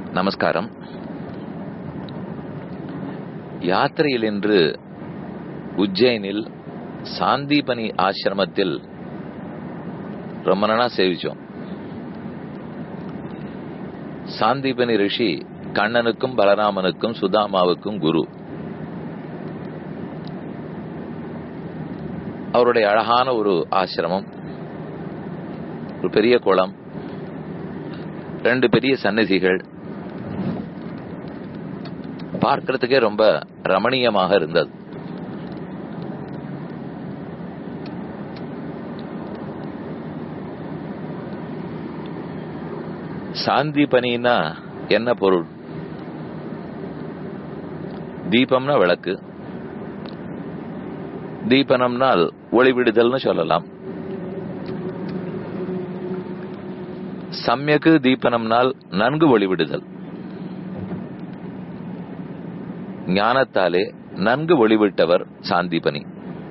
நமஸ்காரம் யாத்திரையில் இன்று உஜ்ஜைனில் சாந்தீபனி ஆசிரமத்தில் ரொம்ப நாளா சேவிச்சோம் சாந்தீபனி ரிஷி கண்ணனுக்கும் பலராமனுக்கும் சுதாமாவுக்கும் குரு அவருடைய அழகான ஒரு ஆசிரமம் ஒரு பெரிய குளம் ரெண்டு பெரிய சந்நிதிகள் பார்க்கறதுக்கே ரொம்ப ரமணீயமாக இருந்தது சாந்தி பனின்னா என்ன பொருள் தீபம்னா விளக்கு தீபனம்னால் ஒளிவிடுதல்னு சொல்லலாம் சமயக்கு தீபனம்னால் நன்கு ஒளிவிடுதல் ஞானத்தாலே நன்கு ஒளிவிட்டவர் சாந்திபனி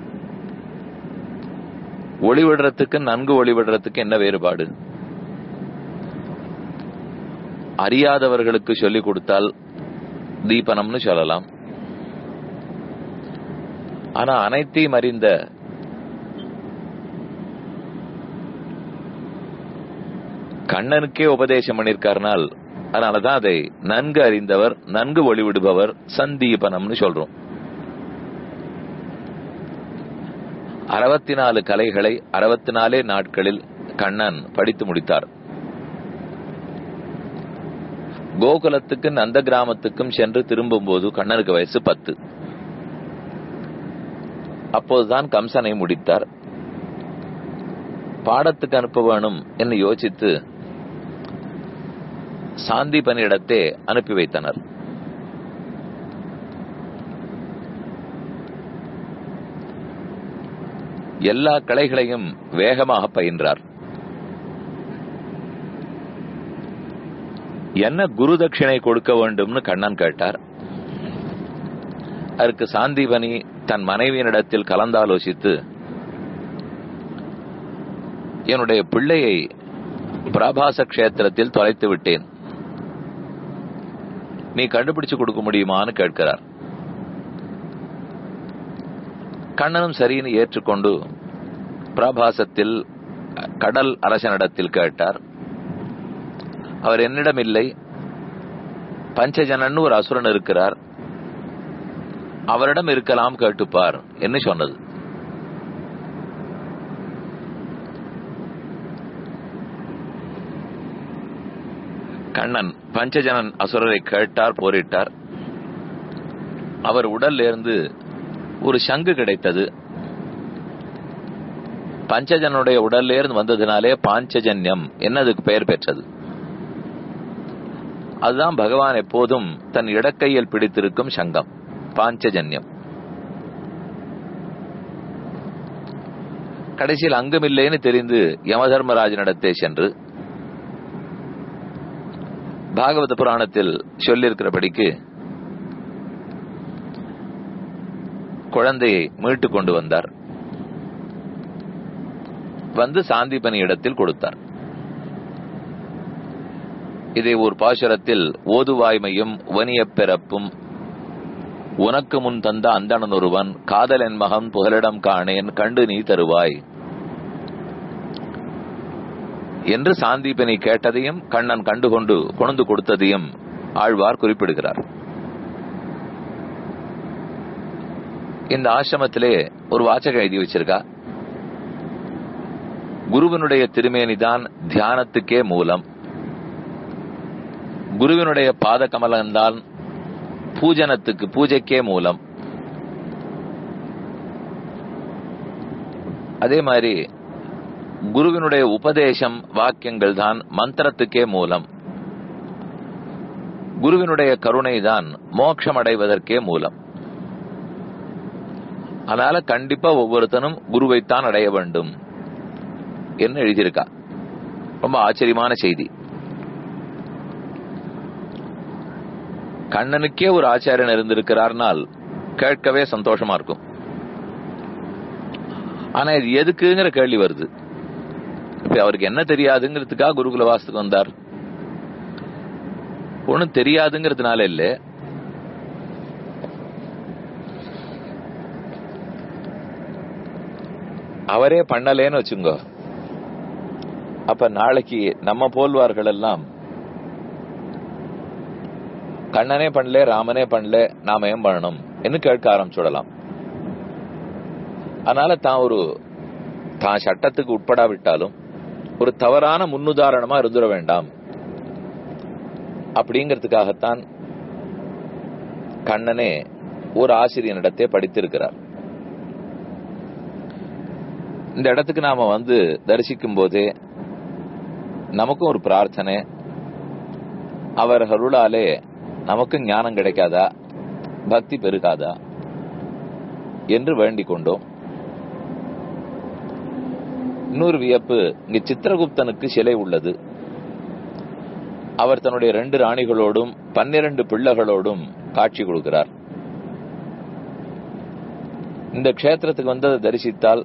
ஒளிவிடுறதுக்கு நன்கு ஒளிவிடுறதுக்கு என்ன வேறுபாடு அறியாதவர்களுக்கு சொல்லிக் கொடுத்தால் தீபனம்னு சொல்லலாம் ஆனா அனைத்தையும் அறிந்த கண்ணனுக்கே உபதேசம் பண்ணிருக்காருனால் அதனாலதான் அதை நன்கு அறிந்தவர் நன்கு ஒளிவிடுபவர் சந்தீபனம்னு சொல்றோம் அறுபத்தி நாலு கலைகளை அறுபத்தி நாலே நாட்களில் கண்ணன் படித்து முடித்தார் கோகுலத்துக்கு நந்த கிராமத்துக்கும் சென்று திரும்பும் போது கண்ணனுக்கு வயசு பத்து அப்போதுதான் கம்சனை முடித்தார் பாடத்துக்கு அனுப்ப வேணும் என்று யோசித்து சாந்தி பணியிடத்தே அனுப்பி வைத்தனர் எல்லா கலைகளையும் வேகமாக பயின்றார் என்ன குரு தட்சிணை கொடுக்க வேண்டும்னு கண்ணன் கேட்டார் அதற்கு சாந்திபனி தன் மனைவியினிடத்தில் கலந்தாலோசித்து என்னுடைய பிள்ளையை பிரபாச கஷேத்திரத்தில் தொலைத்து விட்டேன் நீ கண்டுபிடிச்சு கொடுக்க முடியுமான்னு கேட்கிறார் கண்ணனும் சரின்னு ஏற்றுக்கொண்டு பிரபாசத்தில் கடல் அரசனிடத்தில் கேட்டார் அவர் என்னிடம் இல்லை பஞ்சஜனன் ஒரு அசுரன் இருக்கிறார் அவரிடம் இருக்கலாம் கேட்டுப்பார் என்று சொன்னது கண்ணன் பஞ்சஜனன் அசுரரை கேட்டார் போரிட்டார் அவர் உடல்ல இருந்து ஒரு சங்கு கிடைத்தது பஞ்சஜனுடைய உடல்ல இருந்து வந்ததுனாலே பாஞ்சஜன்யம் என்னதுக்கு பெயர் பெற்றது அதுதான் பகவான் எப்போதும் தன் இடக்கையில் பிடித்திருக்கும் சங்கம் பாஞ்சஜன்யம் கடைசியில் அங்குமில்லைன்னு தெரிந்து யமதர்மராஜனிடத்தே சென்று பாகவத புராணத்தில் சொல்லியிருக்கிறபடிக்கு குழந்தையை மீட்டு கொண்டு வந்தார் வந்து சாந்திபனி இடத்தில் கொடுத்தார் இதை ஒரு பாசுரத்தில் ஓதுவாய்மையும் உவனியப் பிறப்பும் உனக்கு முன் தந்த அந்தணன் ஒருவன் காதல் என் மகன் புகலிடம் காணேன் கண்டு நீ தருவாய் என்று சாந்தீபனி கேட்டதையும் கண்ணன் கண்டுகொண்டு கொண்டு கொடுத்ததையும் ஆழ்வார் குறிப்பிடுகிறார் இந்த ஆசிரமத்திலே ஒரு வாசகம் எழுதி வச்சிருக்கா குருவனுடைய திருமேனிதான் தியானத்துக்கே மூலம் குருவினுடைய பாத கமலம்தான் பூஜனத்துக்கு பூஜைக்கே மூலம் அதே மாதிரி குருவினுடைய உபதேசம் வாக்கியங்கள் தான் மந்திரத்துக்கே மூலம் குருவினுடைய கருணை தான் மோட்சம் அடைவதற்கே மூலம் அதனால கண்டிப்பா ஒவ்வொருத்தனும் குருவைத்தான் அடைய வேண்டும் என்று எழுதியிருக்கா ரொம்ப ஆச்சரியமான செய்தி கண்ணனுக்கே ஒரு ஆச்சாரியன் இருந்திருக்கிறார்னால் கேட்கவே சந்தோஷமா இருக்கும் ஆனா இது எதுக்குங்கிற கேள்வி வருது இப்ப அவருக்கு என்ன தெரியாதுங்கிறதுக்காக குருகுல வாசத்துக்கு வந்தார் ஒன்னும் தெரியாதுங்கிறதுனால இல்ல அவரே பண்ணலேன்னு வச்சுங்கோ அப்ப நாளைக்கு நம்ம போல்வார்கள் எல்லாம் கண்ணனே பண்ணல ராமனே பண்ணல நாம ஏன் பண்ணணும் என்று கேட்க ஆரம்பிச்சுடலாம் அதனால தான் ஒரு தான் சட்டத்துக்கு உட்படாவிட்டாலும் ஒரு தவறான முன்னுதாரணமா இருந்துட வேண்டாம் அப்படிங்கிறதுக்காகத்தான் கண்ணனே ஒரு ஆசிரியனிடத்தை படித்திருக்கிறார் இந்த இடத்துக்கு நாம வந்து தரிசிக்கும் போதே நமக்கும் ஒரு பிரார்த்தனை அவர் அருளாலே நமக்கு ஞானம் கிடைக்காதா பக்தி பெருகாதா என்று வேண்டிக் கொண்டோம் இன்னொரு வியப்பு இங்கு சித்திரகுப்தனுக்கு சிலை உள்ளது அவர் தன்னுடைய ரெண்டு ராணிகளோடும் பன்னிரண்டு பிள்ளைகளோடும் காட்சி கொடுக்கிறார் இந்த க்ஷேத்திரத்துக்கு வந்து அதை தரிசித்தால்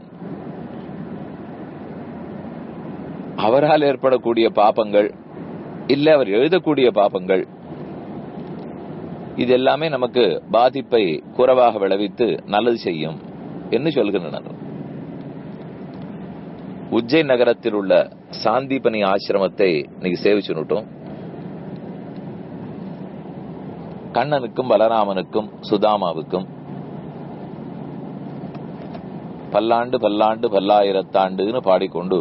அவரால் ஏற்படக்கூடிய பாப்பங்கள் இல்ல அவர் எழுதக்கூடிய பாப்பங்கள் இது எல்லாமே நமக்கு பாதிப்பை குறைவாக விளைவித்து நல்லது செய்யும் என்று சொல்கின்றனர் உஜ்ஜை நகரத்தில் உள்ள சாந்திபனி ஆசிரமத்தை இன்னைக்கு சேவிச்சுட்டோம் கண்ணனுக்கும் பலராமனுக்கும் சுதாமாவுக்கும் பல்லாண்டு பல்லாண்டு பல்லாயிரத்தாண்டுன்னு பாடிக்கொண்டு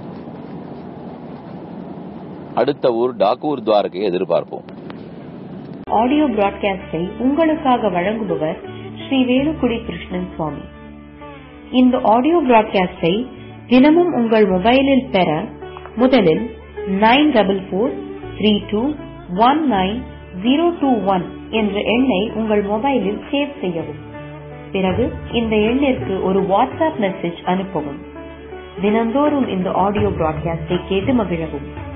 அடுத்த ஊர் டாக்கூர் துவாரகையை எதிர்பார்ப்போம் ஆடியோ பிராட்காஸ்டை உங்களுக்காக வழங்குபவர் ஸ்ரீ வேலுக்குடி கிருஷ்ணன் சுவாமி இந்த ஆடியோ பிராட்காஸ்டை தினமும் உங்கள் மொபைலில் பெற முதலில் nine double four three two one nine zero two one என்ற எண்ணை உங்கள் மொபைலில் சேவ் செய்யவும் பிறகு இந்த எண்ணிற்கு ஒரு வாட்ஸ்அப் மெசேஜ் அனுப்பவும் தினந்தோறும் இந்த ஆடியோ பிராட்காஸ்டை கேட்டு மகிழவும்